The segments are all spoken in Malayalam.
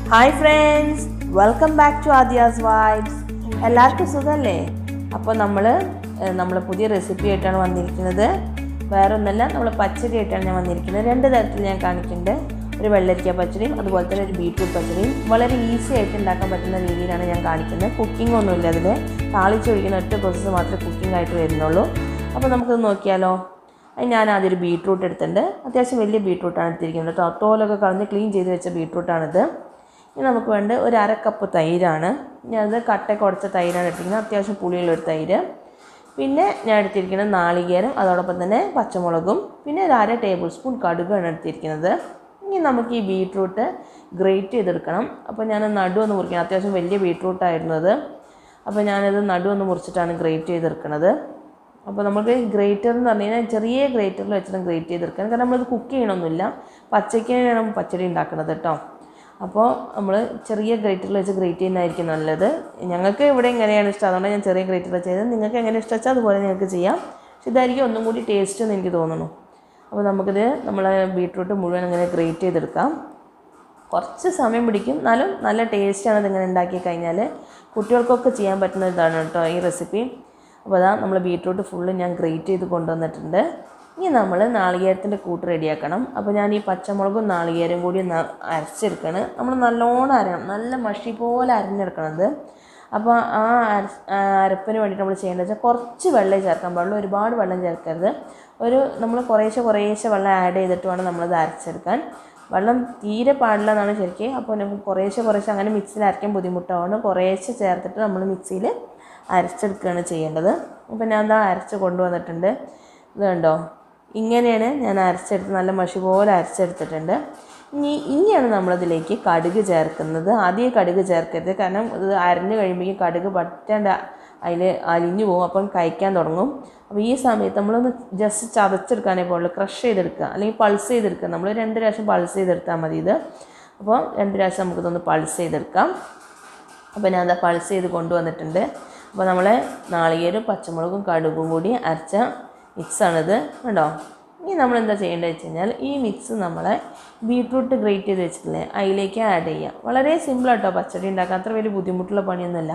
hi friends welcome back to Adya's vibes എല്ലാവർക്കും സുഖമല്ലേ അപ്പോൾ നമ്മൾ നമ്മൾ പുതിയ റെസിപ്പി ആയിട്ടാണ് വന്നിരിക്കുന്നത് വേറെ ഒന്നല്ല നമ്മൾ പച്ചടി ആയിട്ടാണ് ഞാൻ വന്നിരിക്കുന്നത് രണ്ട് തരത്തിൽ ഞാൻ കാണിക്കുന്നുണ്ട് ഒരു വെള്ളരിക്ക പച്ചടിയും അതുപോലെ തന്നെ ഒരു ബീട്രൂട്ട് പച്ചടിയും വളരെ ഈസി ആയിട്ട് ഉണ്ടാക്കാൻ പറ്റുന്ന രീതിയിലാണ് ഞാൻ കാണിക്കുന്നത് കുക്കിംഗ് ഒന്നുമില്ല അതിൽ താളിച്ചൊഴിക്കുന്ന ഒറ്റ പ്രോസസ്സ് മാത്രമേ കുക്കിംഗ് ആയിട്ട് വരുന്നുള്ളൂ അപ്പോൾ നമുക്കത് നോക്കിയാലോ അത് ഞാൻ ആദ്യം ഒരു ബീട്രൂട്ട് എടുത്തിട്ടുണ്ട് അത്യാവശ്യം വലിയ ബീട്രൂട്ടാണ് എടുത്തിരിക്കുന്നത് കേട്ടോ തോലൊക്കെ കളഞ്ഞ് ക്ലീൻ ചെയ്ത് വെച്ച ബീട്രൂട്ടാണിത് ഇനി നമുക്ക് വേണ്ട ഒരു അര കപ്പ് തൈരാണ് ഞാനത് കട്ടയൊക്കെ ഉടച്ച തൈരാണ് എടുത്തിരിക്കുന്നത് അത്യാവശ്യം പുളിയുള്ളൊരു തൈര് പിന്നെ ഞാൻ എടുത്തിരിക്കുന്നത് നാളികേരം അതോടൊപ്പം തന്നെ പച്ചമുളകും പിന്നെ ഒരു അര ടേബിൾ സ്പൂൺ കടുകാണ് എടുത്തിരിക്കുന്നത് ഇനി നമുക്ക് ഈ ബീട്രൂട്ട് ഗ്രേറ്റ് ചെയ്തെടുക്കണം അപ്പോൾ ഞാൻ നടു ഒന്ന് മുറിക്കണം അത്യാവശ്യം വലിയ ബീട്രൂട്ടായിരുന്നു അത് അപ്പോൾ ഞാനത് നടു ഒന്ന് മുറിച്ചിട്ടാണ് ഗ്രേറ്റ് ചെയ്തെടുക്കുന്നത് അപ്പോൾ നമുക്ക് ഗ്രേറ്റർ എന്ന് പറഞ്ഞു കഴിഞ്ഞാൽ ചെറിയ ഗ്രേറ്ററിൽ വെച്ചിട്ട് ഗ്രേറ്റ് ചെയ്തെടുക്കാൻ കാരണം നമ്മളിത് കുക്ക് ചെയ്യണമൊന്നുമില്ല പച്ചയ്ക്കാണ് പച്ചടി ഉണ്ടാക്കുന്നത് കേട്ടോ അപ്പോൾ നമ്മൾ ചെറിയ ഗ്രേറ്ററിൽ വെച്ച് ഗ്രേറ്റ് ചെയ്യുന്നതായിരിക്കും നല്ലത് ഞങ്ങൾക്ക് ഇവിടെ എങ്ങനെയാണ് ഇഷ്ടം അതുകൊണ്ട് ഞാൻ ചെറിയ ഗ്രേറ്ററിൽ ചെയ്തത് നിങ്ങൾക്ക് എങ്ങനെ ഇഷ്ടം വെച്ചാൽ അതുപോലെ നിങ്ങൾക്ക് ചെയ്യാം പക്ഷെ ഇതായിരിക്കും ഒന്നും കൂടി ടേസ്റ്റ് എന്ന് എനിക്ക് തോന്നുന്നു അപ്പോൾ നമുക്കിത് നമ്മൾ ബീട്രൂട്ട് മുഴുവൻ അങ്ങനെ ഗ്രേറ്റ് ചെയ്തെടുക്കാം കുറച്ച് സമയം പിടിക്കും എന്നാലും നല്ല ടേസ്റ്റാണ് ഇതിങ്ങനെ ഉണ്ടാക്കി കഴിഞ്ഞാൽ കുട്ടികൾക്കൊക്കെ ചെയ്യാൻ പറ്റുന്ന ഇതാണ് കേട്ടോ ഈ റെസിപ്പി അപ്പോൾ അതാ നമ്മൾ ബീട്രൂട്ട് ഫുള്ള് ഞാൻ ഗ്രേറ്റ് ചെയ്ത് കൊണ്ടുവന്നിട്ടുണ്ട് ഇനി നമ്മൾ നാളികേരത്തിൻ്റെ കൂട്ട് റെഡിയാക്കണം അപ്പോൾ ഞാൻ ഈ പച്ചമുളകും നാളികേരം കൂടി ഒന്ന് അരച്ചെടുക്കണം നമ്മൾ നല്ലോണം അരയണം നല്ല മഷി പോലെ അരഞ്ഞെടുക്കണത് അപ്പോൾ ആ അര ആ അരപ്പിന് വേണ്ടിയിട്ട് നമ്മൾ ചെയ്യേണ്ടത് വെച്ചാൽ കുറച്ച് വെള്ളം ചേർക്കാൻ പാടുള്ളൂ ഒരുപാട് വെള്ളം ചേർക്കരുത് ഒരു നമ്മൾ കുറേശ്ശെ കുറേശ്ശെ വെള്ളം ആഡ് ചെയ്തിട്ട് വേണം നമ്മളത് അരച്ചെടുക്കാൻ വെള്ളം തീരെ പാടില്ല എന്നാണ് ശരിക്കും അപ്പോൾ നമുക്ക് കുറേശ്ശെ കുറേശ്ശെ അങ്ങനെ മിക്സിയിൽ അരയ്ക്കാൻ ബുദ്ധിമുട്ടാവുന്നു കുറേശ്ശെ ചേർത്തിട്ട് നമ്മൾ മിക്സിയിൽ അരച്ചെടുക്കുകയാണ് ചെയ്യേണ്ടത് അപ്പോൾ ഞാൻ എന്താ അരച്ച് കൊണ്ടുവന്നിട്ടുണ്ട് ഇത് കണ്ടോ ഇങ്ങനെയാണ് ഞാൻ അരച്ചെടുത്ത് നല്ല മഷി പോലെ അരച്ചെടുത്തിട്ടുണ്ട് ഇനി ഇനിയാണ് നമ്മളിതിലേക്ക് കടുക് ചേർക്കുന്നത് ആദ്യം കടുക് ചേർക്കരുത് കാരണം ഇത് അരഞ്ഞ് കഴിയുമ്പോഴേക്കും കടുക് പറ്റാണ്ട് അതിൽ അലിഞ്ഞു പോകും അപ്പം കഴിക്കാൻ തുടങ്ങും അപ്പോൾ ഈ സമയത്ത് നമ്മളൊന്ന് ജസ്റ്റ് ചതച്ചെടുക്കാനേ പാടുള്ളൂ ക്രഷ് ചെയ്തെടുക്കുക അല്ലെങ്കിൽ പൾസ് ചെയ്തെടുക്കുക നമ്മൾ രണ്ട് പ്രാവശ്യം പൾസ് ചെയ്തെടുത്താൽ മതി ഇത് അപ്പോൾ രണ്ട് പ്രാവശ്യം നമുക്കിതൊന്ന് പൾസ് ചെയ്തെടുക്കാം അപ്പോൾ ഞാൻ അതാ പൾസ് ചെയ്ത് കൊണ്ടുവന്നിട്ടുണ്ട് അപ്പോൾ നമ്മൾ നാളികേരും പച്ചമുളകും കടുകും കൂടി അരച്ച മിക്സാണിത് കണ്ടോ ഇനി നമ്മൾ എന്താ ചെയ്യേണ്ടത് വെച്ച് കഴിഞ്ഞാൽ ഈ മിക്സ് നമ്മളെ ബീട്രൂട്ട് ഗ്രേറ്റ് ചെയ്ത് വെച്ചിട്ടില്ലേ അതിലേക്ക് ആഡ് ചെയ്യാം വളരെ സിമ്പിളാട്ടോ പച്ചടി ഉണ്ടാക്കാൻ അത്ര വലിയ ബുദ്ധിമുട്ടുള്ള പണിയൊന്നുമല്ല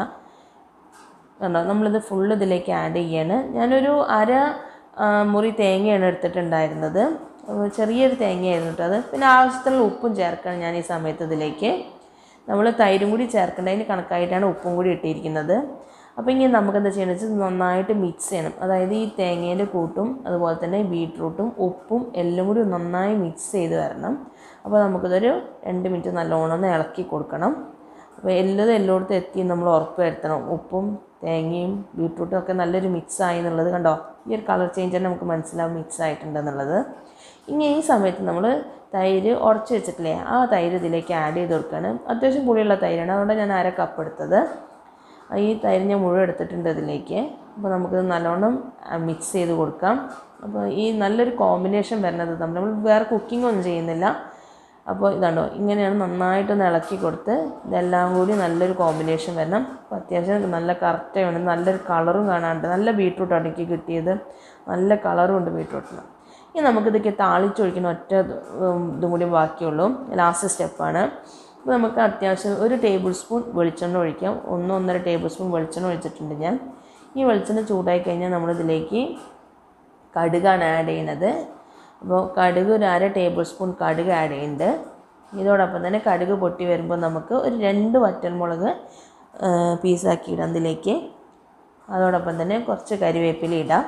കണ്ടോ നമ്മളിത് ഫുള്ള് ഇതിലേക്ക് ആഡ് ചെയ്യാണ് ഞാനൊരു അര ആ, മുറി തേങ്ങയാണ് എടുത്തിട്ടുണ്ടായിരുന്നത് അപ്പോൾ ചെറിയൊരു തേങ്ങയായിരുന്നു കേട്ടോ അത് പിന്നെ ആവശ്യത്തിനുള്ള ഉപ്പും ചേർക്കണം ഞാൻ ഈ സമയത്ത് ഇതിലേക്ക് നമ്മൾ തൈരും കൂടി ചേർക്കേണ്ട അതിന് കണക്കായിട്ടാണ് ഉപ്പും കൂടി ഇട്ടിരിക്കുന്നത് അപ്പോൾ ഇങ്ങനെ നമുക്ക് എന്താ ചെയ്യണമെന്ന് വെച്ചാൽ നന്നായിട്ട് മിക്സ് ചെയ്യണം അതായത് ഈ തേങ്ങേൻ്റെ കൂട്ടും അതുപോലെ തന്നെ ബീട്രൂട്ടും ഉപ്പും എല്ലാം കൂടി നന്നായി മിക്സ് ചെയ്ത് വരണം അപ്പോൾ നമുക്കിതൊരു രണ്ട് മിനിറ്റ് നല്ലോണം ഒന്ന് ഇളക്കി കൊടുക്കണം അപ്പോൾ എല്ലതും എല്ലായിടത്തും എത്തി നമ്മൾ ഉറപ്പ് വരുത്തണം ഉപ്പും തേങ്ങയും ബീട്രൂട്ടും ഒക്കെ നല്ലൊരു മിക്സ് ആയി എന്നുള്ളത് കണ്ടോ ഈ ഒരു കളർ ചേഞ്ച് തന്നെ നമുക്ക് മനസ്സിലാവും മിക്സ് ആയിട്ടുണ്ടെന്നുള്ളത് ഇനി ഈ സമയത്ത് നമ്മൾ തൈര് ഉടച്ച് വെച്ചിട്ടില്ലേ ആ തൈര് ഇതിലേക്ക് ആഡ് ചെയ്ത് കൊടുക്കുകയാണ് അത്യാവശ്യം പുളിയുള്ള തൈരാണ് അതുകൊണ്ട് ഞാൻ അര കപ്പ് എടുത്തത് ഈ തൈര് ഞാൻ മുഴുവൻ എടുത്തിട്ടുണ്ട് ഇതിലേക്ക് അപ്പോൾ നമുക്കിത് നല്ലോണം മിക്സ് ചെയ്ത് കൊടുക്കാം അപ്പോൾ ഈ നല്ലൊരു കോമ്പിനേഷൻ വരുന്നത് തമ്മിൽ നമ്മൾ വേറെ കുക്കിംഗ് ഒന്നും ചെയ്യുന്നില്ല അപ്പോൾ ഇതാണ്ടോ ഇങ്ങനെയാണ് നന്നായിട്ടൊന്ന് ഇളക്കി കൊടുത്ത് ഇതെല്ലാം കൂടി നല്ലൊരു കോമ്പിനേഷൻ വരണം അപ്പോൾ അത്യാവശ്യം നല്ല കറക്റ്റ് വേണം നല്ലൊരു കളറും കാണാനുണ്ട് നല്ല ബീട്രൂട്ടാണ് എനിക്ക് കിട്ടിയത് നല്ല കളറും ഉണ്ട് ബീട്രൂട്ടിന് ഇനി നമുക്കിതൊക്കെ താളിച്ചൊഴിക്കുന്ന ഒറ്റ ഇത് ഉം ഇതും കൂടി ബാക്കിയുള്ളൂ ലാസ്റ്റ് സ്റ്റെപ്പാണ് അപ്പോൾ നമുക്ക് അത്യാവശ്യം ഒരു ടേബിൾ സ്പൂൺ വെളിച്ചെണ്ണ ഒഴിക്കാം ഒന്ന് ഒന്നര ടേബിൾ സ്പൂൺ വെളിച്ചെണ്ണ ഒഴിച്ചിട്ടുണ്ട് ഞാൻ ഈ വെളിച്ചെണ്ണ ചൂടായി കഴിഞ്ഞാൽ നമ്മളിതിലേക്ക് കടുകാണ് ആഡ് ചെയ്യുന്നത് അപ്പോൾ കടുക് ഒരു അര ടേബിൾ സ്പൂൺ കടുക് ആഡ് ചെയ്യുന്നുണ്ട് ഇതോടൊപ്പം തന്നെ കടുക് പൊട്ടി വരുമ്പോൾ നമുക്ക് ഒരു രണ്ട് വറ്റൽമുളക് പീസാക്കി ഇടാം ഇതിലേക്ക് അതോടൊപ്പം തന്നെ കുറച്ച് കരിവേപ്പില ഇടാം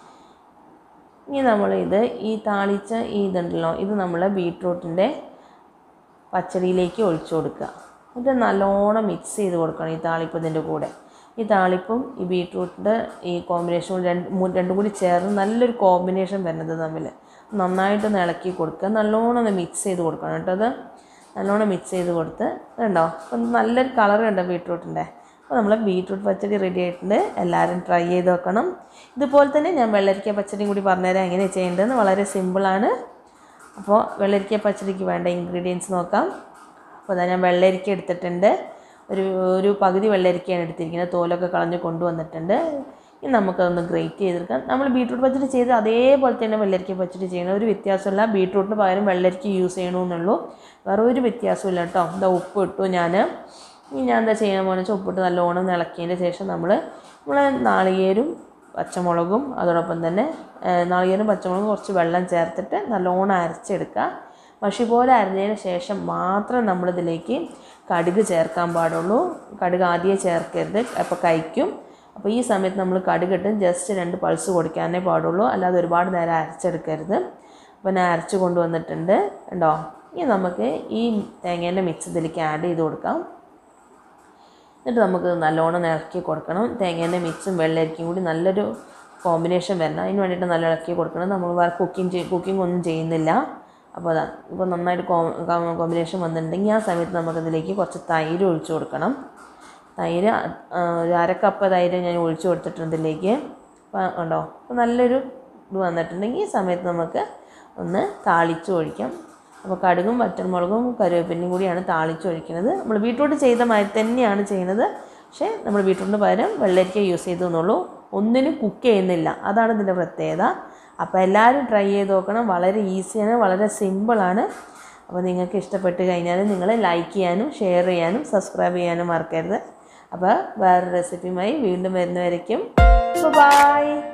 ഇനി നമ്മളിത് ഈ താളിച്ച ഈ ഇതുണ്ടല്ലോ ഇത് നമ്മൾ ബീട്രൂട്ടിൻ്റെ പച്ചടിയിലേക്ക് ഒഴിച്ചു കൊടുക്കുക ഇത് നല്ലോണം മിക്സ് ചെയ്ത് കൊടുക്കണം ഈ താളിപ്പ് ഇതിൻ്റെ കൂടെ ഈ താളിപ്പും ഈ ബീട്രൂട്ടിൻ്റെ ഈ കോമ്പിനേഷൻ രണ്ട് മൂ- രണ്ടും കൂടി ചേർന്ന് നല്ലൊരു കോമ്പിനേഷൻ വരുന്നത് തമ്മിൽ നന്നായിട്ടൊന്ന് ഇളക്കി കൊടുക്കുക നല്ലോണം ഒന്ന് മിക്സ് ചെയ്ത് കൊടുക്കണം കേട്ടോ അത് നല്ലോണം മിക്സ് ചെയ്ത് കൊടുത്ത് ഇതുണ്ടോ അപ്പം നല്ലൊരു കളർ കണ്ടോ ബീട്രൂട്ടിൻ്റെ അപ്പോൾ നമ്മൾ ബീട്രൂട്ട് പച്ചടി റെഡി ആയിട്ടുണ്ട് എല്ലാവരും ട്രൈ ചെയ്ത് നോക്കണം ഇതുപോലെ തന്നെ ഞാൻ വെള്ളരിക്ക പച്ചടിയും കൂടി പറഞ്ഞുതരാം എങ്ങനെ ചെയ്യേണ്ടതെന്ന് വളരെ സിമ്പിളാണ് അപ്പോൾ വെള്ളരിക്ക പച്ചടിക്ക് വേണ്ട ഇൻഗ്രീഡിയൻസ് നോക്കാം അപ്പോൾ അതാ ഞാൻ വെള്ളരിക്ക എടുത്തിട്ടുണ്ട് ഒരു ഒരു പകുതി വെള്ളരിക്കയാണ് എടുത്തിരിക്കുന്നത് തോലൊക്കെ കളഞ്ഞ് കൊണ്ടുവന്നിട്ടുണ്ട് ഇനി നമുക്കതൊന്ന് ഗ്രേറ്റ് ചെയ്തെടുക്കാം നമ്മൾ ബീട്രൂട്ട് പച്ചടി ചെയ്ത് അതേപോലെ തന്നെ വെള്ളരിക്ക പച്ചടി ചെയ്യണം ഒരു വ്യത്യാസമില്ല ബീട്രൂട്ടിന് പകരം വെള്ളരിക്ക യൂസ് ചെയ്യണമെന്നുള്ളൂ വേറെ ഒരു വ്യത്യാസമില്ല കേട്ടോ എന്താ ഉപ്പ് ഇട്ടു ഞാൻ ഇനി ഞാൻ എന്താ ചെയ്യാൻ പോകുന്നത് വെച്ചാൽ ഉപ്പിട്ട് നല്ലോണം ഇളക്കിയതിന് ശേഷം നമ്മൾ നമ്മൾ നാളികേരും പച്ചമുളകും അതോടൊപ്പം തന്നെ ഏഹ്, നാളികേരും പച്ചമുളകും കുറച്ച് വെള്ളം ചേർത്തിട്ട് നല്ലോണം അരച്ചെടുക്കുക മഷി പോലെ അരിഞ്ഞതിന് ശേഷം മാത്രം നമ്മളിതിലേക്ക് കടുക് ചേർക്കാൻ പാടുള്ളൂ കടുക് ആദ്യമേ ചേർക്കരുത് അപ്പോൾ കഴിക്കും അപ്പോൾ ഈ സമയത്ത് നമ്മൾ കടുകിട്ട് ജസ്റ്റ് രണ്ട് പൾസ് കൊടുക്കാനേ പാടുള്ളൂ അല്ലാതെ ഒരുപാട് നേരം അരച്ചെടുക്കരുത് അപ്പോൾ ഞാൻ അരച്ച് കൊണ്ടുവന്നിട്ടുണ്ട് ഉണ്ടോ ഇനി നമുക്ക് ഈ തേങ്ങേൻ്റെ മിക്സ് ഇതിലേക്ക് ആഡ് ചെയ്ത് കൊടുക്കാം എന്നിട്ട് നമുക്ക് നല്ലോണം ഇളക്കി കൊടുക്കണം തേങ്ങേൻ്റെ മിക്സും വെള്ളരിക്കും കൂടി നല്ലൊരു കോമ്പിനേഷൻ വരണം അതിന് വേണ്ടിയിട്ട് നല്ല ഇളക്കി കൊടുക്കണം നമ്മൾ വേറെ കുക്കിംഗ് കുക്കിംഗ് ഒന്നും ചെയ്യുന്നില്ല അപ്പോൾ അതാ ഇപ്പോൾ നന്നായിട്ട് കോമ്പിനേഷൻ വന്നിട്ടുണ്ടെങ്കിൽ ആ സമയത്ത് നമുക്കതിലേക്ക് കുറച്ച് തൈര് ഒഴിച്ചു കൊടുക്കണം തൈര് ആ, ഒരു അര കപ്പ് തൈര് ഞാൻ ഒഴിച്ചു കൊടുത്തിട്ടുണ്ട് ഇതിലേക്ക് അപ്പോൾ ഉണ്ടോ അപ്പോൾ നല്ലൊരു ഇത് വന്നിട്ടുണ്ടെങ്കിൽ ഈ സമയത്ത് നമുക്ക് ഒന്ന് താളിച്ച് ഒഴിക്കാം അപ്പോൾ കടുകും വറ്റൽമുളകും കറിവേപ്പിലയും കൂടിയാണ് താളിച്ച് ഒഴിക്കുന്നത് നമ്മൾ ബീട്രൂട്ട് ചെയ്ത മാതിരി തന്നെയാണ് ചെയ്യുന്നത് പക്ഷേ നമ്മൾ ബീട്രൂട്ടിന് പകരം വെള്ളരിക്ക യൂസ് ചെയ്തു എന്നുള്ളൂ ഒന്നിനും കുക്ക് ചെയ്യുന്നില്ല അതാണ് ഇതിൻ്റെ പ്രത്യേകത അപ്പോൾ എല്ലാവരും ട്രൈ ചെയ്ത് നോക്കണം വളരെ ഈസിയാണ് വളരെ സിമ്പിളാണ് അപ്പോൾ നിങ്ങൾക്ക് ഇഷ്ടപ്പെട്ട് കഴിഞ്ഞാൽ നിങ്ങൾ ലൈക്ക് ചെയ്യാനും ഷെയർ ചെയ്യാനും സബ്സ്ക്രൈബ് ചെയ്യാനും മറക്കരുത് അപ്പോൾ വേറെ റെസിപ്പിയുമായി വീണ്ടും വരുന്നവരേക്കും ബൈ